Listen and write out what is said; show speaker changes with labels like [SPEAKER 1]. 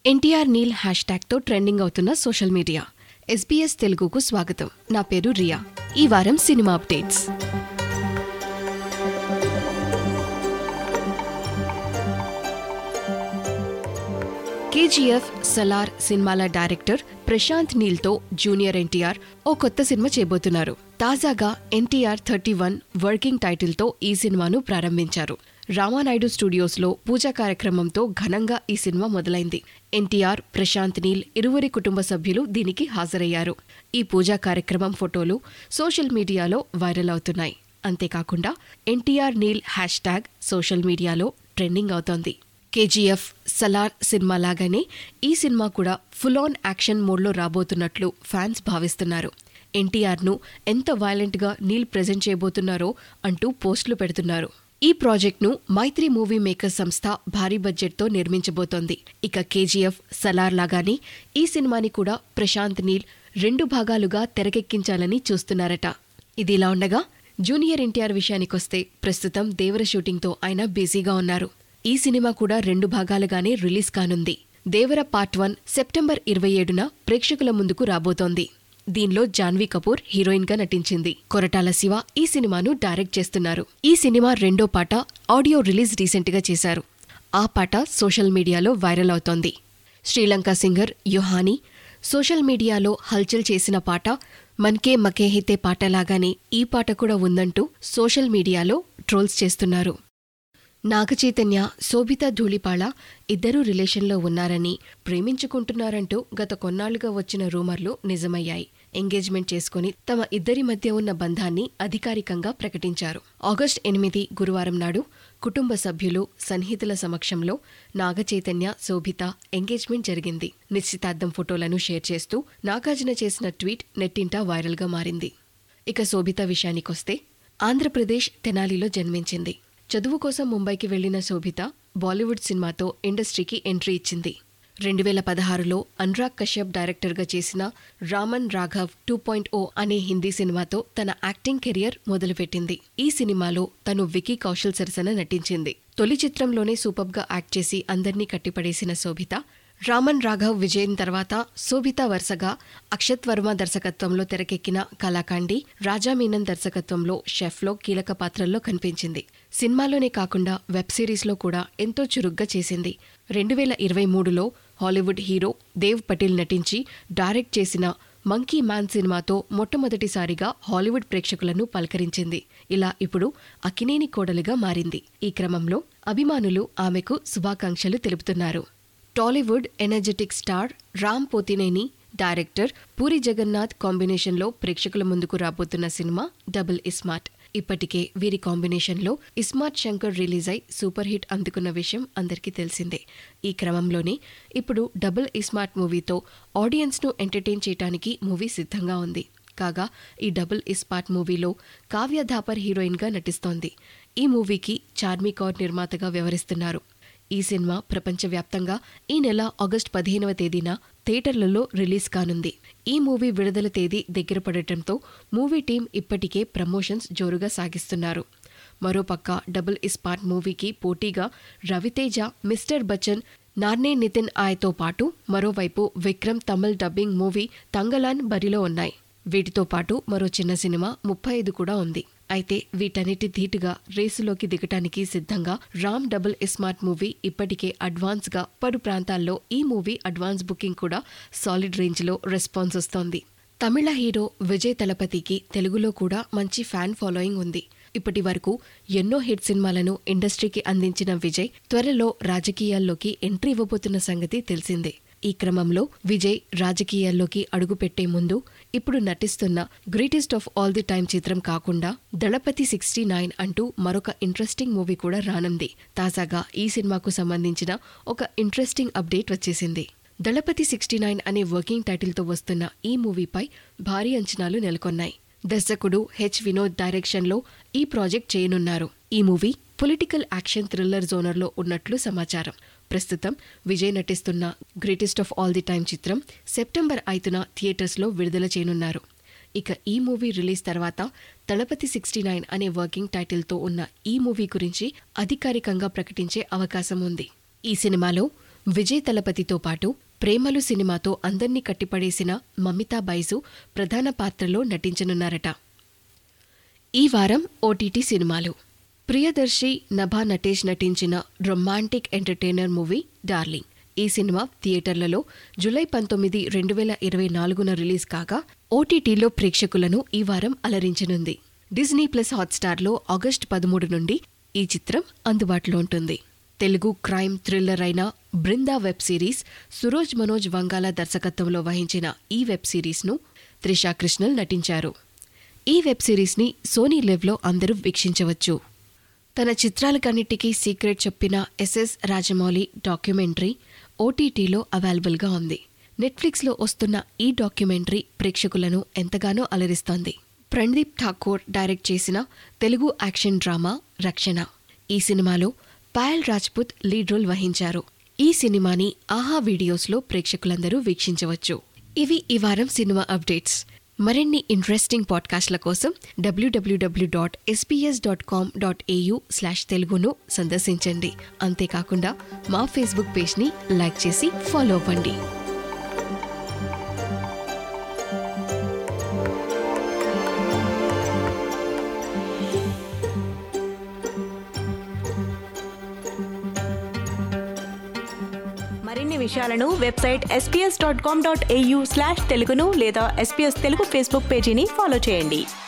[SPEAKER 1] NTR Neel hash ట్యాగ్తో trending అవుతున్న social media SBS తెలుగుకు స్వాగతం నా పేరు రియా ఈ వారం సినిమా అప్డేట్స్ కేజీఎఫ్ సలార్ సినిమాల డైరెక్టర్ ప్రశాంత్ నీల్తో జూనియర్ ఎన్టీఆర్ ఓ కొత్త సినిమా చేయబోతున్నారు తాజాగా ఎన్టీఆర్ థర్టీ వన్ వర్కింగ్ టైటిల్తో ఈ సినిమాను ప్రారంభించారు రామానాయుడు స్టూడియోస్లో పూజా కార్యక్రమంతో ఘనంగా ఈ సినిమా మొదలైంది ఎన్టీఆర్ ప్రశాంత్ నీల్ ఇరువురి కుటుంబ సభ్యులు దీనికి హాజరయ్యారు ఈ పూజా కార్యక్రమం ఫోటోలు సోషల్ మీడియాలో వైరల్ అవుతున్నాయి అంతేకాకుండా NTR Neel hash tag social మీడియాలో ట్రెండింగ్ అవుతోంది కేజీఎఫ్ సలార్ సినిమా లాగానే ఈ సినిమా కూడా ఫుల్ ఆన్ యాక్షన్ మోడ్లో రాబోతున్నట్లు ఫ్యాన్స్ భావిస్తున్నారు ఎన్టీఆర్ను ఎంత వైలెంట్గా నీల్ ప్రజెంట్ చేయబోతున్నారో అంటూ పోస్టులు పెడుతున్నారు ఈ ప్రాజెక్ట్ను మైత్రి మూవీ మేకర్ సంస్థ భారీ బడ్జెట్తో నిర్మించబోతోంది ఇక కేజీఎఫ్ సలార్ లాగానే ఈ సినిమాని కూడా ప్రశాంత్ నీల్ రెండు భాగాలుగా తెరకెక్కించాలని చూస్తున్నారట ఇదిలా ఉండగా జూనియర్ ఎన్టీఆర్ విషయానికొస్తే ప్రస్తుతం దేవర షూటింగ్తో ఆయన బిజీగా ఉన్నారు ఈ సినిమా కూడా రెండు భాగాలుగానే రిలీజ్ కానుంది దేవర పార్ట్ వన్ సెప్టెంబర్ ఇరవై ఏడున ప్రేక్షకుల ముందుకు రాబోతోంది దీనిలో జాన్వీ కపూర్ హీరోయిన్ గా నటించింది కొరటాల శివ ఈ సినిమాను డైరెక్ట్ చేస్తున్నారు ఈ సినిమా రెండో పాట ఆడియో రిలీజ్ రీసెంట్ గా చేశారు ఆ పాట సోషల్ మీడియాలో వైరల్ అవుతోంది శ్రీలంక సింగర్ యుహాని సోషల్ మీడియాలో హల్చల్ చేసిన పాట మన్కే మకేహితే పాటలాగానే ఈ పాట కూడా ఉందంటూ సోషల్ మీడియాలో ట్రోల్స్ చేస్తున్నారు నాగచైతన్య శోభిత ధూళిపాళ ఇద్దరూ రిలేషన్లో ఉన్నారని ప్రేమించుకుంటున్నారంటూ గత కొన్నాళ్లుగా వచ్చిన రూమర్లు నిజమయ్యాయి ఎంగేజ్మెంట్ చేసుకుని తమ ఇద్దరి మధ్య ఉన్న బంధాన్ని అధికారికంగా ప్రకటించారు ఆగస్ట్ ఎనిమిది గురువారం నాడు కుటుంబ సభ్యులు సన్నిహితుల సమక్షంలో నాగచైతన్య శోభిత ఎంగేజ్మెంట్ జరిగింది నిశ్చితార్థం ఫోటోలను షేర్ చేస్తూ నాగార్జున చేసిన ట్వీట్ నెట్టింటా వైరల్గా మారింది ఇక శోభిత విషయానికొస్తే ఆంధ్రప్రదేశ్ తెనాలిలో జన్మించింది చదువు కోసం ముంబైకి వెళ్లిన శోభిత బాలీవుడ్ సినిమాతో ఇండస్ట్రీకి ఎంట్రీ ఇచ్చింది రెండు వేల పదహారులో అనురాగ్ కశ్యప్ డైరెక్టర్గా చేసిన Raman Raghav two point O అనే హిందీ సినిమాతో తన యాక్టింగ్ కెరియర్ మొదలుపెట్టింది ఈ సినిమాలో తను వికీ కౌశల్ సరసన నటించింది తొలి చిత్రంలోనే సూపర్గా యాక్ట్ చేసి అందర్నీ కట్టిపడేసిన శోభిత రామన్ రాఘవ్ విజయం తర్వాత శోభిత వరుసగా అక్షత్ వర్మ దర్శకత్వంలో తెరకెక్కిన కళాకాండి రాజా మీనన్ దర్శకత్వంలో షెఫ్లో కీలక పాత్రల్లో కనిపించింది సినిమాలోనే కాకుండా వెబ్ సిరీస్లో కూడా ఎంతో చురుగ్గా చేసింది రెండు వేల ఇరవై మూడులో హాలీవుడ్ హీరో దేవ్ పటేల్ నటించి డైరెక్ట్ చేసిన మంకీ మ్యాన్ సినిమాతో మొట్టమొదటిసారిగా హాలీవుడ్ ప్రేక్షకులను పలకరించింది ఇలా ఇప్పుడు అకినేని కోడలుగా మారింది ఈ క్రమంలో అభిమానులు ఆమెకు శుభాకాంక్షలు తెలుపుతున్నారు Tollywood energetic star Ram Pothineni director Puri Jagannadh కాంబినేషన్లో ప్రేక్షకుల ముందుకు రాబోతున్న సినిమా డబుల్ ఇస్మార్ట్ ఇప్పటికే వీరి కాంబినేషన్లో ఇస్మార్ట్ శంకర్ రిలీజ్ అయి సూపర్ హిట్ అందుకున్న విషయం అందరికీ తెలిసిందే ఈ క్రమంలోనే ఇప్పుడు డబుల్ ఇస్మార్ట్ మూవీతో ఆడియన్స్ను ఎంటర్టైన్ చేయడానికి మూవీ సిద్ధంగా ఉంది కాగా ఈ డబుల్ ఇస్పాట్ మూవీలో కావ్య ధాపర్ హీరోయిన్గా నటిస్తోంది ఈ మూవీకి చార్మీ కౌర్ నిర్మాతగా వ్యవహరిస్తున్నారు ఈ సినిమా ప్రపంచవ్యాప్తంగా ఈ నెల ఆగస్టు పదిహేనవ తేదీన థియేటర్లలో రిలీజ్ కానుంది ఈ మూవీ విడుదల తేదీ దగ్గర పడటంతో మూవీ టీం ఇప్పటికే ప్రమోషన్స్ జోరుగా సాగిస్తున్నారు మరోపక్క డబుల్ ఇస్పాట్ మూవీకి పోటీగా రవితేజ మిస్టర్ బచ్చన్ నార్నే నితిన్ ఆయతో పాటు మరోవైపు విక్రమ్ తమిళ్ డబ్బింగ్ మూవీ తంగలాన్ బరిలో ఉన్నాయి వీటితో పాటు మరో చిన్న సినిమా ముప్పై ఐదు కూడా ఉంది అయితే వీటన్నిటి ధీటుగా రేసులోకి దిగటానికి సిద్ధంగా రామ్ డబుల్ ఇస్మార్ట్ మూవీ ఇప్పటికే అడ్వాన్స్ గా పలు ప్రాంతాల్లో ఈ మూవీ అడ్వాన్స్ బుకింగ్ కూడా సాలిడ్ రేంజ్ లో రెస్పాన్స్ వస్తోంది తమిళ హీరో విజయ్ తలపతికి తెలుగులో కూడా మంచి ఫ్యాన్ ఫాలోయింగ్ ఉంది ఇప్పటి వరకు ఎన్నో హిట్ సినిమాలను ఇండస్ట్రీకి అందించిన విజయ్ త్వరలో రాజకీయాల్లోకి ఎంట్రీ ఇవ్వబోతున్న సంగతి తెలిసిందే ఈ క్రమంలో విజయ్ రాజకీయాల్లోకి అడుగుపెట్టే ముందు ఇప్పుడు నటిస్తున్న greatest of all the time చిత్రం కాకుండా దళపతి సిక్స్టీ నైన్ అంటూ మరొక ఇంట్రెస్టింగ్ మూవీ కూడా రానుంది తాజాగా ఈ సినిమాకు సంబంధించిన ఒక ఇంట్రెస్టింగ్ అప్డేట్ వచ్చేసింది దళపతి సిక్స్టీ నైన్ అనే వర్కింగ్ టైటిల్తో వస్తున్న ఈ మూవీపై భారీ అంచనాలు నెలకొన్నాయి దర్శకుడు హెచ్ వినోద్ డైరెక్షన్లో ఈ ప్రాజెక్ట్ చేయనున్నారు ఈ మూవీ పొలిటికల్ యాక్షన్ థ్రిల్లర్ జోనర్లో ఉన్నట్లు సమాచారం ప్రస్తుతం విజయ్ నటిస్తున్న greatest of all the time చిత్రం సెప్టెంబర్ ఐదున థియేటర్స్లో విడుదల చేయనున్నారు ఇక ఈ మూవీ రిలీజ్ తర్వాత దళపతి సిక్స్టీ నైన్ అనే వర్కింగ్ టైటిల్తో ఉన్న ఈ మూవీ గురించి అధికారికంగా ప్రకటించే అవకాశం ఉంది ఈ సినిమాలో విజయ్ తలపతితో పాటు ప్రేమలు సినిమాతో అందర్నీ కట్టిపడేసిన మమితా బైజు ప్రధాన పాత్రలో నటించనున్నారట ఈ వారం ఓటీటీ సినిమాలు ప్రియదర్శి నభా నటేష్ నటించిన రొమాంటిక్ ఎంటర్టైనర్ మూవీ డార్లింగ్ ఈ సినిమా థియేటర్లలో జూలై పంతొమ్మిది రెండు వేల ఇరవై నాలుగున రిలీజ్ కాగా ఓటీటీలో ప్రేక్షకులను ఈ వారం అలరించనుంది డిజ్నీ ప్లస్ హాట్స్టార్లో ఆగస్టు పదమూడు నుండి ఈ చిత్రం అందుబాటులో ఉంటుంది తెలుగు క్రైమ్ థ్రిల్లర్ అయిన బృందా వెబ్ సిరీస్ సురోజ్ మనోజ్ వంగాల దర్శకత్వంలో వహించిన ఈ వెబ్ సిరీస్ను త్రిషా కృష్ణల్ నటించారు ఈ వెబ్ సిరీస్ని సోనీ లెవ్లో అందరూ వీక్షించవచ్చు తన చిత్రాలకన్నిటికీ సీక్రెట్ చెప్పిన ఎస్ఎస్ రాజమౌళి డాక్యుమెంటరీ ఓటీటీలో అవైలబుల్గా ఉంది నెట్ఫ్లిక్స్లో వస్తున్న ఈ డాక్యుమెంటరీ ప్రేక్షకులను ఎంతగానో అలరిస్తోంది ప్రణదీప్ ఠాకూర్ డైరెక్ట్ చేసిన తెలుగు యాక్షన్ డ్రామా రక్షణ ఈ సినిమాలో పాయల్ రాజ్పుత్ లీడ్ రోల్ వహించారు ఈ సినిమాని ఆహా వీడియోస్లో ప్రేక్షకులందరూ వీక్షించవచ్చు ఇవి ఈ వారం సినిమా అప్డేట్స్ మరిన్ని ఇంట్రెస్టింగ్ పాడ్కాస్ట్ల కోసం W W W dot SBS dot com dot AU slash తెలుగును సందర్శించండి అంతేకాకుండా మా ఫేస్బుక్ పేజ్ని లైక్ చేసి ఫాలో అవ్వండి
[SPEAKER 2] మరిన్ని విషయాలను website SBS dot com dot AU slash తెలుగును లేదా ఎస్పీఎస్ తెలుగు ఫేస్బుక్ పేజీని ఫాలో చేయండి